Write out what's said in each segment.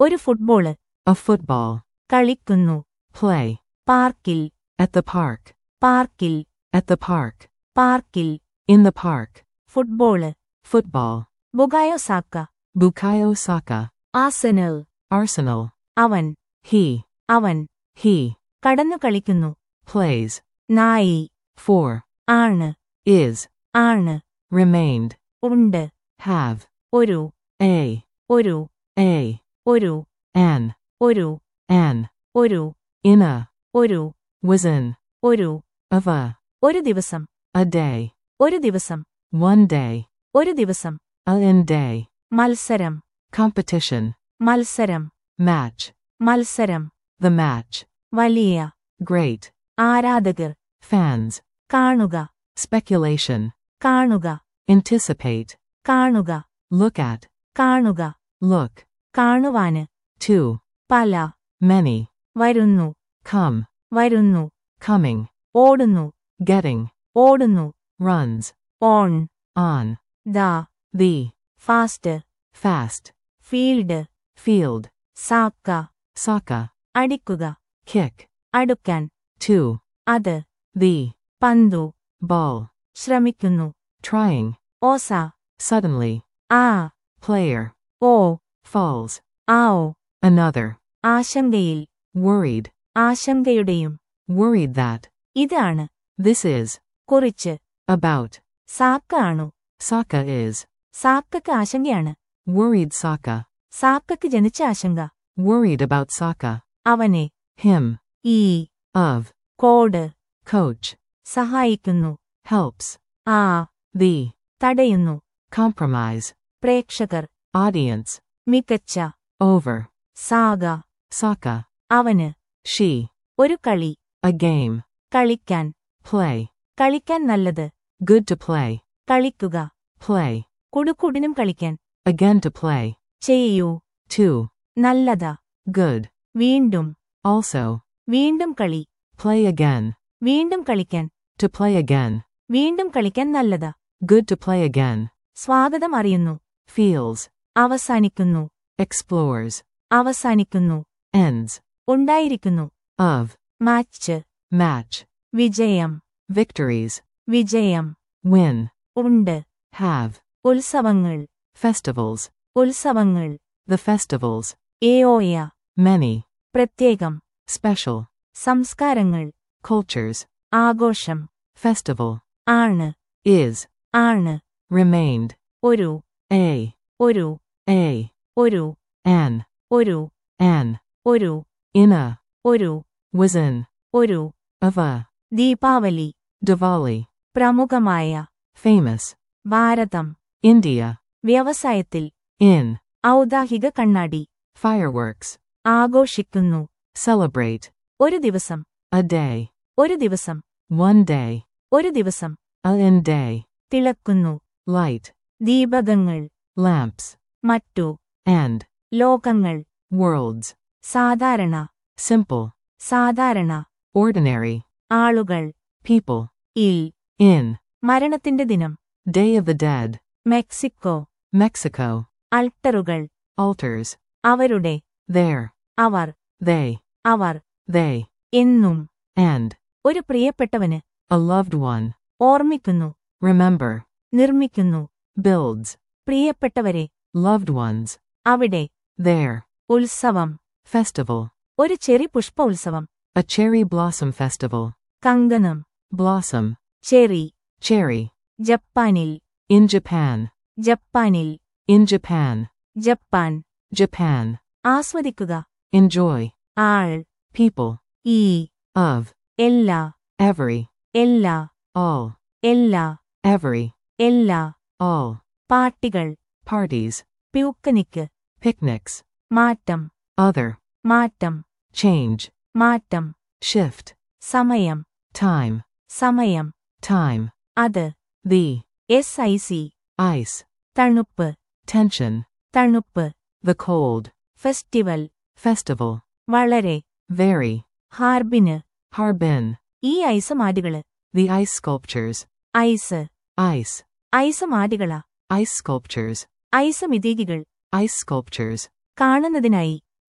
ഒരു football A football. കളിക്കുന്നു Play. പാർക്കിൽ At the park. പാർക്കിൽ At the park. പാർക്കിൽ In the park. Football Football. ബുഗായോ Saka Bukayo Saka. ആസനൽ Arsenal. അവൻ He. അവൻ He. കടന്നു കളിക്കുന്നു Plays. നായി For. ആണ് Is. ആണ് Remained. ഉണ്ട് Have. ഒരു A. ഒരു A. ഒരു An. ഒരു An. ഒരു In a. ഒരു Was in. ഒരു Of a. ഒരു ദിവസം A day. ഒരു ദിവസം One day. ഒരു ദിവസം A in day. മത്സരം Competition. മത്സരം Match. മത്സരം The match. വലിയ Great. ആരാധകർ Fans. കാണുക Speculation. കാണുക Anticipate. കാണുക Look at. കാണുക Look. കാണുവാന് Two. പല Many. വരുന്നു Come. വരുന്നു Coming. ഓടുന്നു Getting. ഓടുന്നു Runs. On On. The The. Fast Fast. Field Field. Saka Saka. അടിക്കുക Kick. അടുക്കാൻ Two. അത് The. പന്തു Ball. ശ്രമിക്കുന്നു Trying. ഓസ Suddenly. ആ Player. ഓ Falls. ആഓ Another. ആശങ്കയിൽ Worried. ആശങ്കയുടെയും Worried that. ഇതാണ് This is. കുറിച്ച് About. സാക്ക ആണു Saka is. സാക്കക്ക് ആശങ്കയാണ് Worried Saka. സാക്കക്ക് ജനിച്ച ആശങ്ക Worried about Saka. അവനെ Him. ഈ Of. കോഡ് Coach. സഹായിക്കുന്നു Helps. ആ The. തടയുന്നു Compromise. പ്രേക്ഷകർ Audience. മികച്ച Over. Saka Saka. അവന് She. ഒരു കളി A game. കളിക്കാൻ Play. കളിക്കാൻ നല്ലത് Good to play. കളിക്കുക Play. കുടുക്കുടിനും കളിക്കാൻ Again to play. ചെയ്യൂ Two. നല്ലതാ Good. വീണ്ടും Also. വീണ്ടും കളി Play again. വീണ്ടും കളിക്കാൻ To play again. വീണ്ടും കളിക്കാൻ നല്ലതാ Good to play again. സ്വാഗതം അറിയുന്നു Feels. അവസാനിക്കുന്നു Explores. അവസാനിക്കുന്നു Ends. ഉണ്ടായിരിക്കുന്നു Of. Match Match. വിജയം Victories. വിജയം Win. ഉണ്ട് Have. ഉത്സവങ്ങൾ Festivals. ഉത്സവങ്ങൾ The festivals. ഏയോയ Many. പ്രത്യേകം Special. സംസ്കാരങ്ങൾ Cultures. ആഘോഷം Festival. ആണ് Is. ആണ് Remained. ഒരു A. ഒരു A. ഒരു An. ഒരു An. ഒരു In a. ഒരു Was in. ഒരു Of a. ദീപാവലി Diwali. പ്രമുഖമായ Famous. ഭാരതം India. വ്യവസായത്തിൽ In. ഔദാഹിക കണ്ണാടി Fireworks. ആഘോഷിക്കുന്നു Celebrate. ഒരു ദിവസം A day. ഒരു ദിവസം One day. ഒരു ദിവസം A in day. തിളക്കുന്നു Light. ദീപകങ്ങൾ Lamps. മറ്റു And. ലോകങ്ങൾ Worlds. സാധാരണ Simple. സാധാരണ Ordinary. ആളുകൾ People. ഇൽ In. മരണത്തിന്റെ ദിനം Day of the Dead. Mexico Mexico. അൾട്ടറുകൾ Altars. അവരുടെ There. അവർ They. അവർ They. എന്നും And. ഒരു പ്രിയപ്പെട്ടവന് A loved one. ഓർമ്മിക്കുന്നു Remember. നിർമ്മിക്കുന്നു Builds. പ്രിയപ്പെട്ടവരെ Loved ones. അവിടെ There. ഉത്സവം Festival. ഒരു ചെറി പുഷ്പ ഉത്സവം A cherry blossom festival. കങ്കണം Blossom. Cherry Cherry. ജപ്പാനിൽ In Japan. ജപ്പാനിൽ In Japan. Japan Japan. ആസ്വദിക്കുക Enjoy. ആൾ People. ഈ Of. എല്ലാ Every. എല്ലാ All. എല്ലാ Every. എല്ലാ All. പാർട്ടികൾ Parties. പ്യൂക്കനിക്ക് Picnics. മാറ്റം Other. മാറ്റം Change. മാറ്റം Shift. സമയം Time. സമയം Time. അത് The. S I C Ice. തണുപ്പ് Tension. തണുപ്പ് The cold. Festival Festival. വളരെ Very. Harbin Harbin. ഈ ഐസ് മാടികള് The ice sculptures. Ice Ice. Ice മാടികളാ Ice sculptures. ഐസ് മിതീകികൾ Ice sculptures. കാണുന്നതിനായി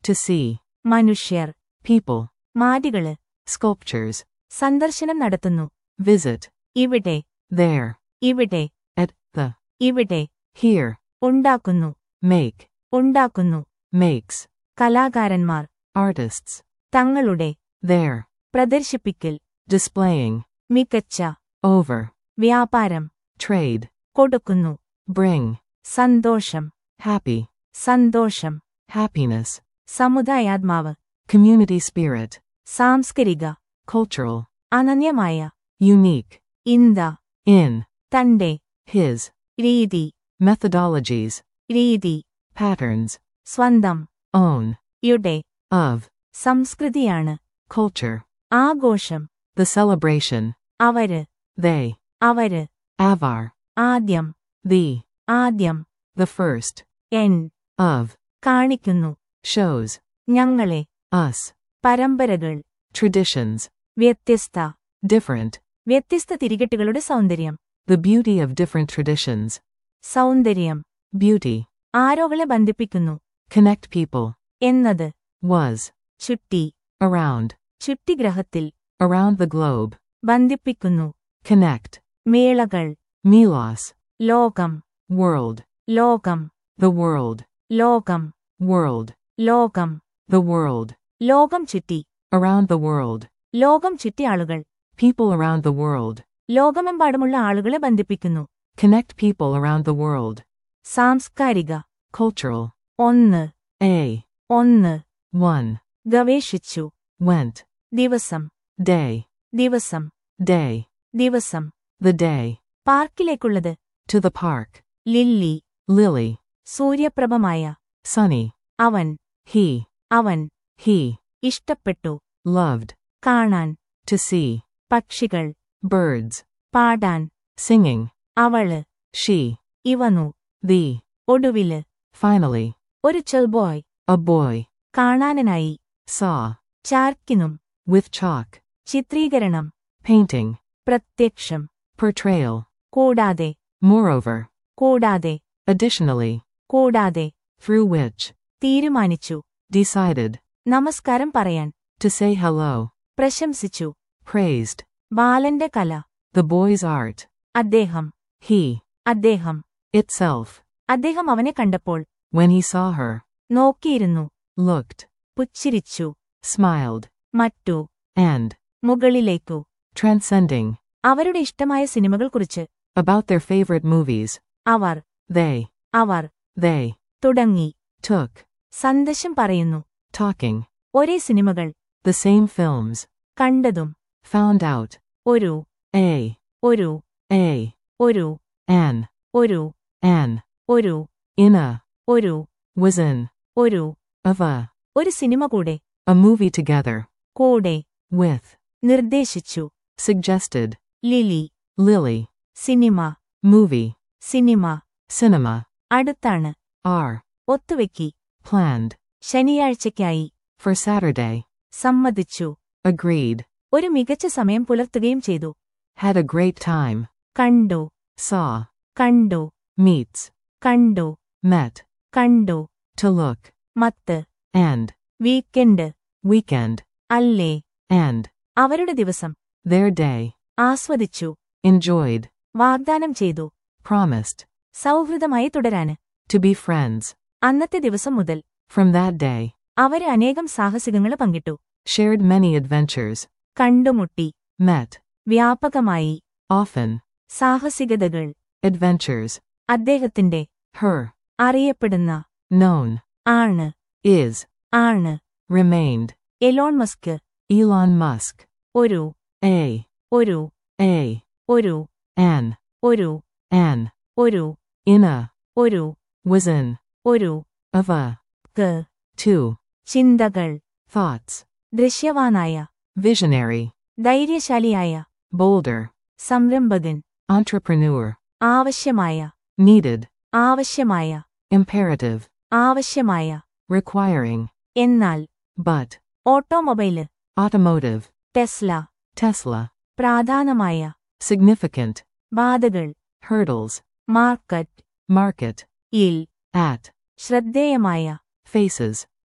To see. മനുഷ്യർ People. മാടികള് Sculptures. സന്ദർശനം നടത്തുന്നു Visit. ഇവിടെ There. ഇവിടെ At. The. ഇവിടെ Here. ഉണ്ടാക്കുന്നു Make. ഉണ്ടാക്കുന്നു Makes. കലാകാരന്മാർ Artists. തങ്ങളുടെ There. പ്രദർശിപ്പിക്കൽ Displaying. മികച്ച Over. വ്യാപാരം Trade. കൊടുക്കുന്നു Bring. സന്തോഷം Happy. സന്തോഷം Happiness. സമുദായാത്മാവ് Community spirit. സാംസ്കരിക Cultural. അനന്യമായ Unique. ഇന്ത In. തന്റെ His. രീതി Methodologies. രീതി Patterns. സ്വന്തം Own. യുടെ Of. സംസ്കൃതിയാണ് Culture. ആഘോഷം The celebration. അവര് They. അവര് Avar. ആദ്യം The. ആദ്യം The first. എൻ Of. കാണിക്കുന്നു Shows. ഞങ്ങളെ Us. പരമ്പരകൾ Traditions. വ്യത്യസ്ത Different. വ്യത്യസ്ത തിരികെട്ടുകളുടെ സൗന്ദര്യം The beauty of different traditions. സൗന്ദര്യം Beauty. ആരോകളെ ബന്ധിപ്പിക്കുന്നു Connect people. എന്നത് Was. ചുറ്റി Around. ചുറ്റിഗ്രഹത്തിൽ Around the globe. ബന്ധിപ്പിക്കുന്നു Connect. മേളകൾ Milos. ലോകം World. ലോകം The world. ലോകം World. ലോകം The world. ലോകം ചുറ്റി Around the world. ലോകം ചുറ്റി ആളുകൾ People around the world. ലോകമെമ്പാടുമുള്ള ആളുകളെ ബന്ധിപ്പിക്കുന്നു Connect people around the world. സാംസ്കാരിക Cultural. ഒന്ന് A. ഒന്ന് One. ഗവേഷിച്ചു Went. ദിവസം Day. ദിവസം Day. ദിവസം The day. പാർക്കിലേക്കുള്ളത് To the park. Lily Lily. സൂര്യപ്രഭമായ Sunny. അവൻ He. അവൻ He. ഇഷ്ടപ്പെട്ടു Loved. കാണാൻ To see. പക്ഷികൾ Birds. പാടാൻ Singing. അവള് She. ഇവനു The. ഒടുവില് Finally. ഒരു ചെൽബോയ് A boy. കാണാനായി Saw. ചാർക്കിനും With chalk. ചിത്രീകരണം Painting. പ്രത്യക്ഷം Portrayal. കൂടാതെ Moreover. കൂടാതെ Additionally. കൂടാതെ Through which. തീരുമാനിച്ചു Decided. നമസ്കാരം പറയാൻ To say hello. പ്രശംസിച്ചു Praised. ബാലന്റെ കല The boy's art. അദ്ദേഹം He. അദ്ദേഹം Itself. അദ്ദേഹം അവനെ കണ്ടപ്പോൾ When he saw her. നോക്കിയിരുന്നു Looked. പുച്ചിരിച്ചു Smiled. മറ്റു And. മുകളിലേക്കു Transcending. അവരുടെ ഇഷ്ടമായ സിനിമകൾക്കുറിച്ച് About their favorite movies. Our They. അവർ They. തുടങ്ങി Took. സന്ദേശം പറയുന്നു Talking. ഒരേ സിനിമകൾ The same films. കണ്ടതും Found out. ഒരു A. ഒരു A. ഒരു An. ഒരു An. ഒരു In a. ഒരു Was in. ഒരു Of a. ഒരു സിനിമ കൂടെ A movie together. കൂടെ With. നിർദ്ദേശിച്ചു Suggested. Lily Lily. Cinema Movie. Cinema Cinema. അടുത്താണ് Are. ഒത്തുവെക്കി Planned. ശനിയാഴ്ചയ്ക്കായി For Saturday. സമ്മതിച്ചു Agreed. ഒരു മികച്ച സമയം പുലർത്തുകയും ചെയ്തു Had a great time. കണ്ടു Saw. കണ്ടു Meets. കണ്ടു Met. കണ്ടു To look. മത്ത് And. Weekend Weekend. അല്ലേ And. അവരുടെ ദിവസം Their day. ആസ്വദിച്ചു Enjoyed. വാഗ്ദാനം ചെയ്തു Promised. സൗഹൃദമായി തുടരാന് To be friends. അന്നത്തെ ദിവസം മുതൽ From that day. അവര് അനേകം സാഹസികങ്ങൾ പങ്കിട്ടു Shared many adventures. കണ്ടുമുട്ടി Met. വ്യാപകമായി Often. സാഹസികതകൾ Adventures. അദ്ദേഹത്തിന്റെ Her. അറിയപ്പെടുന്ന Known. ആണ് Is. ആണ് Remained. Elon Musk Elon Musk. ഒരു A. ഒരു A. ഒരു An. ഒരു An. ഒരു In a. ഒരു Was in. ഒരു Of a. ക്ക് To. ചിന്തകൾ Thoughts. ദൃശ്യവാനായ Visionary. ധൈര്യശാലിയായ Boulder. സംരംഭകൻ Entrepreneur. ആവശ്യമായ Needed. ആവശ്യമായ Imperative. ആവശ്യമായ Requiring. എന്നാൽ But. Automobile Automotive. ടെസ്ല Tesla. പ്രാധാനമായ Significant. ബാധകൾ Hurdles. Market Market. ഇൽ At. ശ്രദ്ധേയമായ Faces.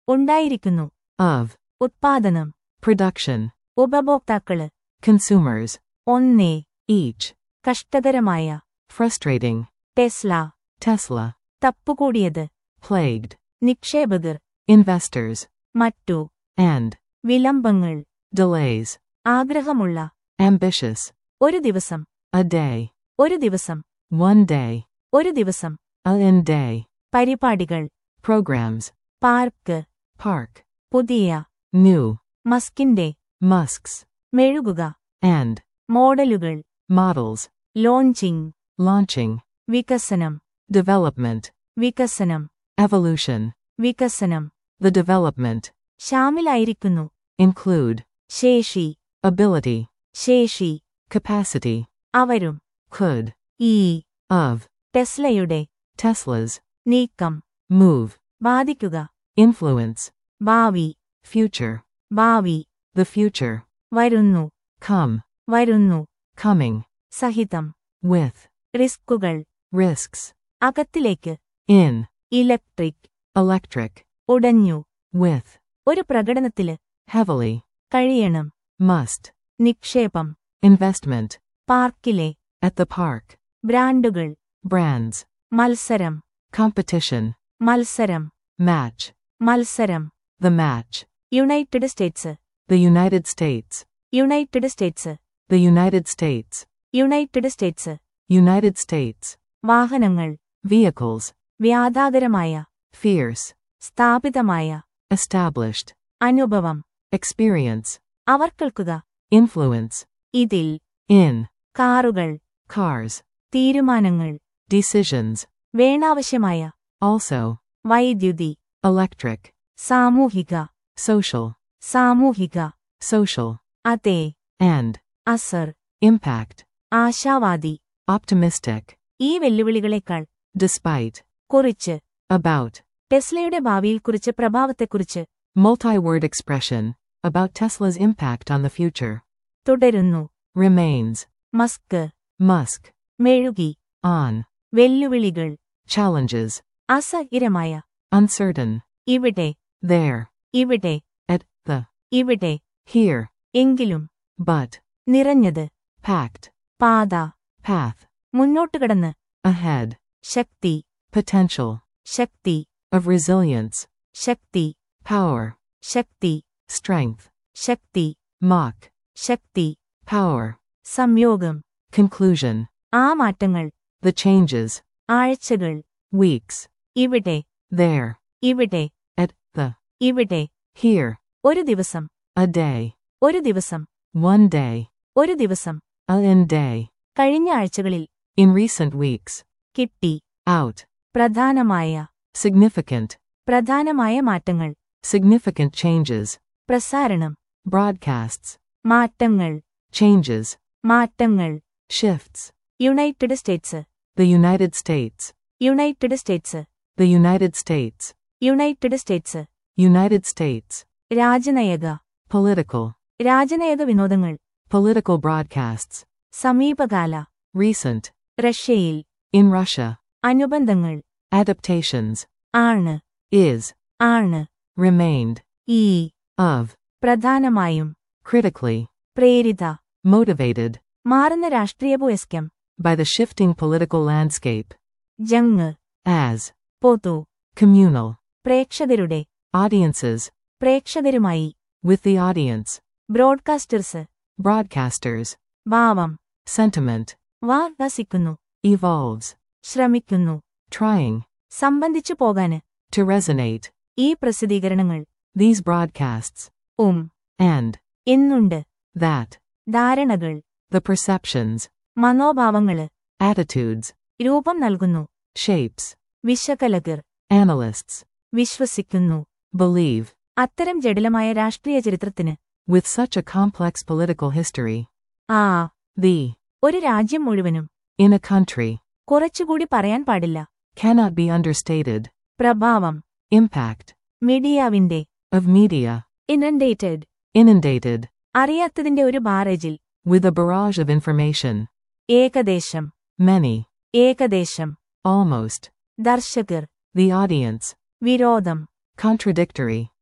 ഉണ്ടായിരിക്കുന്നു of, ഉത്പാദനം production, ഉപഭോക്താക്കള് consumers, ഒന്നേ each, കഷ്ടകരമായ frustrating, ടെസ്ല Tesla, തപ്പുകൂടിയത് plagued, നിക്ഷേപകർ investors, മറ്റു and, വിളംബങ്ങൾ delays, ആഗ്രഹമുള്ള ambitious, ഒരു ദിവസം a day, ഒരു ദിവസം one day, ഒരു ദിവസം a in day, പരിപാടികൾ programs, പാർക്ക് park, പുതിയ new, മസ്കിന്റെ musks, മെഴുകുക and, മോഡലുകൾ models, ലോഞ്ചിങ് launching, വികസനം development, വികസനം evolution, വികസനം the development, ഷാമിലായിരിക്കുന്നു include, ശേഷി ability, ശേഷി capacity, അവരും could, ഈ of, ടെസ്ലയുടെ Tesla's, നീക്കം move, ബാധിക്കുക influence, ഭാവി future, ഭാവി the future, വരുന്നു come, വരുന്നു coming, സഹിതം with, റിസ്കുകൾ risks, അകത്തിലേക്ക് in, ഇലക്ട്രിക് electric, ഉടഞ്ഞു with, ഒരു പ്രകടനത്തില് heavily, കഴിയണം must, നിക്ഷേപം investment, പാർക്കിലെ at the park, ബ്രാൻഡുകൾ brands, മത്സരം competition, മത്സരം match, മത്സരം the match, United States the United States, United States the United States, United States United States, വാഹനങ്ങൾ vehicles, വ്യാധാകരമായ fierce, സ്ഥാപിതമായ established, അനുഭവം experience, അവർ കേൾക്കുക influence, ഇതിൽ in, കാറുകൾ cars, തീരുമാനങ്ങൾ decisions, വേണാവശ്യമായ also, വൈദ്യുതി electric, സാമൂഹിക social, സാമൂഹിക social, അതെ and, അസർ impact, ആശാവാദി optimistic, ഈ വെല്ലുവിളികളെക്കാൾ despite, കുറിച്ച് about, ടെസ്ലയുടെ ഭാവിയിൽക്കുറിച്ച് പ്രഭാവത്തെക്കുറിച്ച് multi-word expression, about Tesla's impact on the future, തുടരുന്നു remains, മസ്ക് Musk, മെഴുകി on, വെല്ലുവിളികൾ challenges, അസഹിരമായ uncertain, ഇവിടെ there, ഇവിടെ at, the, ഇവിടെ here, എങ്കിലും but, നിറഞ്ഞത് packed, പാത path, മുന്നോട്ട് കടന്ന് ahead, Shakti potential, Shakti of resilience, Shakti power, Shakti strength, Shakti mock, Shakti power, സംയോഗം conclusion, ആ മാറ്റങ്ങൾ the changes, ആഴ്ചകൾ weeks, ഇവിടെ there, ഇവിടെ at, the, ഇവിടെ here, ഒരു ദിവസം a day, ഒരു ദിവസം one day, ഒരു ദിവസം a in day, കഴിഞ്ഞ ആഴ്ചകളിൽ in recent weeks, കിട്ടി out, പ്രധാനമായ significant, പ്രധാനമായ മാറ്റങ്ങൾ significant changes, പ്രസാരണം broadcasts, മാറ്റങ്ങൾ changes, മാറ്റങ്ങൾ shifts, United States the United States, United States the United States, United States United States, രാജനയക political, രാജനയക വിനോദങ്ങൾ political broadcasts, സമീപകാല recent, റഷ്യയിൽ in Russia, അനുബന്ധങ്ങൾ adaptations, ആണ് is, ആണ് remained, ഈ of, പ്രധാനമായും critically, പ്രേരിത motivated, മാറുന്ന രാഷ്ട്രീയപുയസ്ക്യം by the shifting political landscape, ജങ് as, പൊതു communal, പ്രേക്ഷകരുടെ audiences, പ്രേക്ഷകരുമായി with the audience, broadcasters broadcasters, ഭാവം sentiment, വാസിക്കുന്നു evolves, ശ്രമിക്കുന്നു trying, സംബന്ധിച്ചു പോകാന് to resonate, ഈ പ്രസിദ്ധീകരണങ്ങൾ these broadcasts, ഉം and, എന്നുണ്ട് that, ധാരണകൾ the perceptions, മനോഭാവങ്ങള് attitudes, രൂപം നൽകുന്നു shapes, വിശകലകർ analysts, വിശ്വസിക്കുന്നു believe, അത്തരം ജടിലമായ രാഷ്ട്രീയ ചരിത്രത്തിന് with such a complex political history, ആ the, ഒരു രാജ്യം മുഴുവനും in a country, കുറച്ചുകൂടി പറയാൻ പാടില്ല cannot be understated, പ്രഭാവം impact, മീഡിയാവിന്റെ of media, ഇനണ്ടേറ്റഡ് inundated, അറിയാത്തതിന്റെ ഒരു ബാറേജിൽ with a barrage of information, ഏകദേശം many, ഏകദേശം almost, ദർശകർ the audience, വിരോധം contradictory,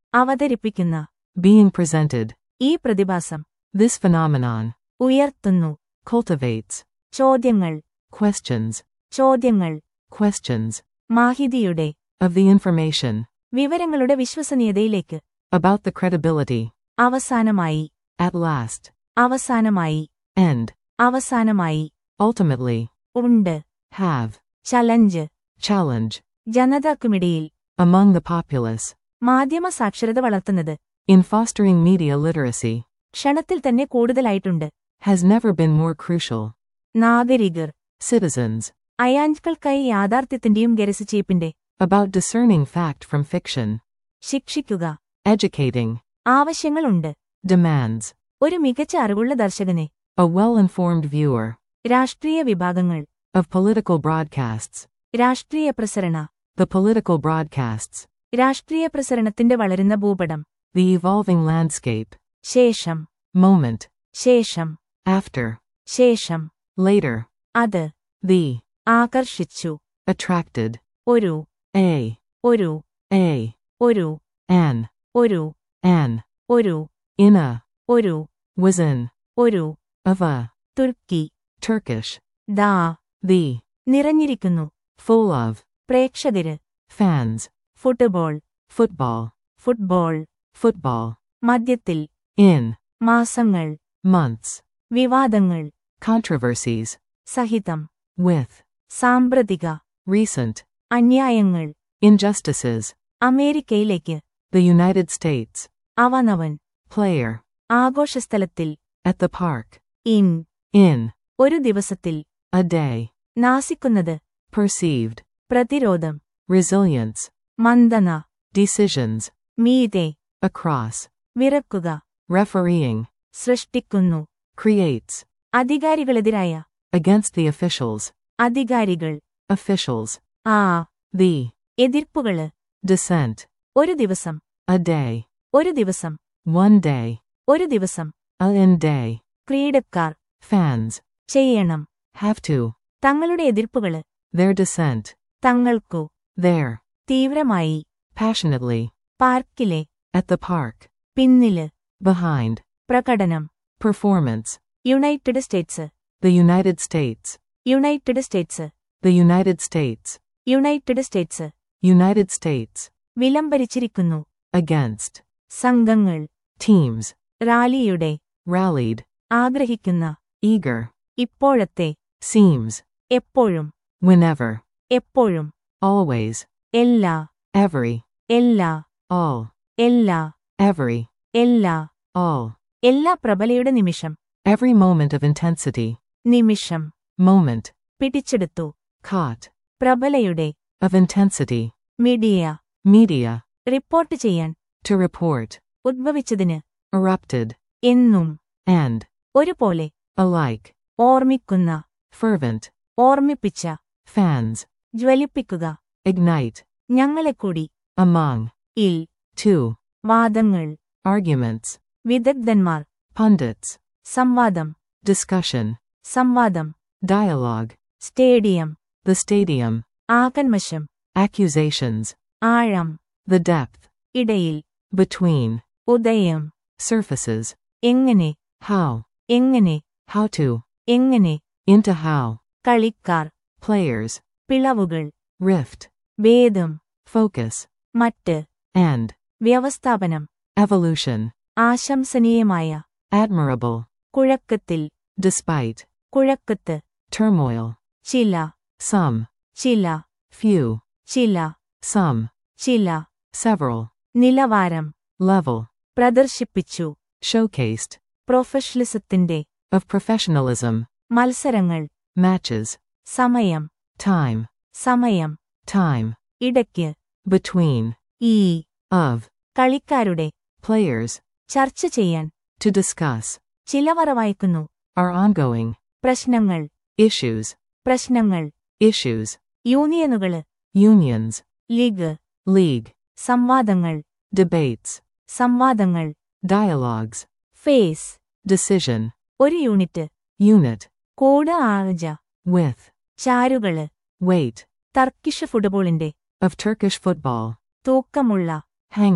അവതരിപ്പിക്കുന്ന being presented. ഈ പ്രതിഭാസം This phenomenon ഉയർത്തുന്നു cultivates ചോദ്യങ്ങൾ questions, ചോദ്യങ്ങൾ questions മാഹിതിയുടെ of the information വിവരങ്ങളുടെ വിശ്വസനീയതയിലേക്ക് about the credibility. അവസാനമായി At last, അവസാനമായി end, അവസാനമായി ultimately, ഉണ്ട് have, ചലഞ്ച് challenge, ജനതാക്കുമിടയിൽ among the populace, മാധ്യമ സാക്ഷരത വളർത്തുന്നത് in fostering media literacy, ക്ഷണത്തിൽ തന്നെ കൂടുതലായിട്ടുണ്ട് has never been more crucial. നാഗരികർ Citizens, അയാഞ്ച്കൾക്കായി യാഥാർത്ഥ്യത്തിന്റെയും ഗരസിച്ചേപ്പിന്റെ about discerning fact from fiction, ശിക്ഷിക്കുക educating, ആവശ്യങ്ങളുണ്ട് demands, ഒരു മികച്ച അറിവുള്ള ദർശകനെ a well-informed viewer, രാഷ്ട്രീയ വിഭാഗങ്ങൾ of political broadcasts, രാഷ്ട്രീയ പ്രസരണ the political broadcasts, രാഷ്ട്രീയ പ്രസരണത്തിന്റെ വളരുന്ന ഭൂപടം the evolving landscape, ശേഷം moment, ശേഷം after, ശേഷം later, അത് the, ആകർഷിച്ചു attracted, ഒരു a, ഒരു a, ഒരു an, ഒരു an, ഒരു in a, ഒരു was in, ഒരു of a, തുർക്കി Turkish, ദാ the, നിറഞ്ഞിരിക്കുന്നു full of, പ്രേക്ഷകര് fans, ഫുട്ബോൾ football, ഫുട്ബോൾ football, മദ്യത്തിൽ in, മാസങ്ങൾ months, വിവാദങ്ങൾ controversies, സഹിതം with, സാമ്പ്രതിക recent, അന്യായങ്ങൾ injustices, അമേരിക്കയിലേക്ക് the United States, അവനവൻ player, ആഘോഷസ്ഥലത്തിൽ at the park, in in, ഒരു ദിവസത്തിൽ a day, നാസിക്കുന്നത് perceived, പ്രതിരോധം resilience, മന്ദന decisions, മീതെ across, വിറക്കുക refereeing, സൃഷ്ടിക്കുന്നു creates, അധികാരികളെതിരായ against the officials, അധികാരികൾ officials, ആ the, എതിർപ്പുകള് dissent, ഒരു ദിവസം a day, ഒരു ദിവസം one day, ഒരു ദിവസം a in day, ക്രീഡക്കാർ fans, ചെയ്യണം have to, തങ്ങളുടെ എതിർപ്പുകള് their dissent, തങ്ങൾക്കു there, തീവ്രമായി passionately, പാർക്കിലെ at the park, പിന്നില് behind, പ്രകടനം performance, United States the United States, United States the United States, United States United States, വിലംബരിച്ചിരിക്കുന്നു against, സംഘങ്ങൾ teams, റാലിയുടെ rallied, ആഗ്രഹിക്കുന്ന eager, ഇപ്പോഴത്തെ seems, എപ്പോഴും whenever, എപ്പോഴും always, എല്ലാ every, എല്ലാ all, എല്ലാ every, എല്ലാ all, എല്ലാ പ്രബലയുടെ നിമിഷം every moment of intensity, നിമിഷം moment, പിടിച്ചെടുത്തു caught, പ്രബലയുടെ of intensity, media media, report ചെയ്യാൻ to report, ഉദ്ഭവിച്ചതിന് erupted, എന്നും and, ഒരുപോലെ alike, ഓർമ്മിക്കുന്ന fervent, ഓർമ്മിപ്പിച്ച fans, ജ്വലിപ്പിക്കുക ignite, ഞങ്ങളെക്കൂടി among, ഇൽ two, വാദങ്ങൾ arguments, വിദഗ്ധന്മാർ pundits, സംവാദം discussion, സംവാദം dialogue, സ്റ്റേഡിയം the stadium, ആകന്മശം accusations, ആഴം the depth, ഇടയിൽ between, ഉദയം surfaces, എങ്ങനെ how, എങ്ങനെ how to, എങ്ങനെ into how, കളിക്കാർ players, പിളവുകൾ rift, ഭേദം focus, മറ്റ് and, വ്യവസ്ഥാപനം evolution, ആശംസനീയമായ admirable, കുഴക്കത്തിൽ despite, കുഴക്കത്ത് turmoil, ചില some, ചില few, ചില some, ചില several, നിലവാരം level, പ്രദർശിപ്പിച്ചു showcased, പ്രൊഫഷണലിസത്തിന്റെ of professionalism, മത്സരങ്ങൾ matches, സമയം time, സമയം time, ഇടയ്ക്ക് between, ഈ of, കളിക്കാരുടെ players, ചർച്ച ചെയ്യാൻ to discuss, ചിലവറ വായിക്കുന്നു are ongoing, പ്രശ്നങ്ങൾ issues, പ്രശ്നങ്ങൾ issues, യൂണിയനുകള് unions, ലീഗ് league, സംവാദങ്ങൾ debates, സംവാദങ്ങൾ dialogues, ഫേസ് decision, ഒരു യൂണിറ്റ് unit, കൂട് ആഴ്ച with, ചാരുകള് weight, തർക്കിഷ് ഫുട്ബോളിന്റെ of Turkish football, തൂക്കമുള്ള hanging,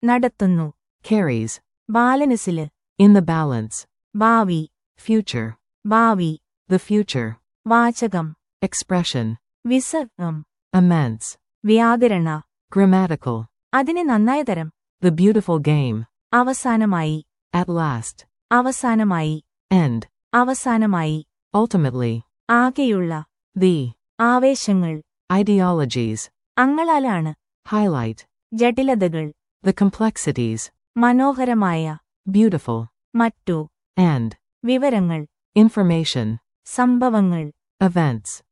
നടത്തുന്നു carries, ബാലൻസില് in the balance, ഭാവി future, ഭാവി the future, വാചകം expression, വിസർഗം immense, വ്യാകരണ grammatical, അതിനെ നന്നായ തരം the beautiful game, അവസാനമായി at last, അവസാനമായി end, അവസാനമായി ultimately, ആകെയുള്ള the, ആവേശങ്ങൾ ideologies, അങ്ങളാലാണ് highlight, ജടിലതകൾ the complexities, മനോഹരമായ beautiful, മറ്റു and, വിവരങ്ങൾ information, സംഭവങ്ങൾ events,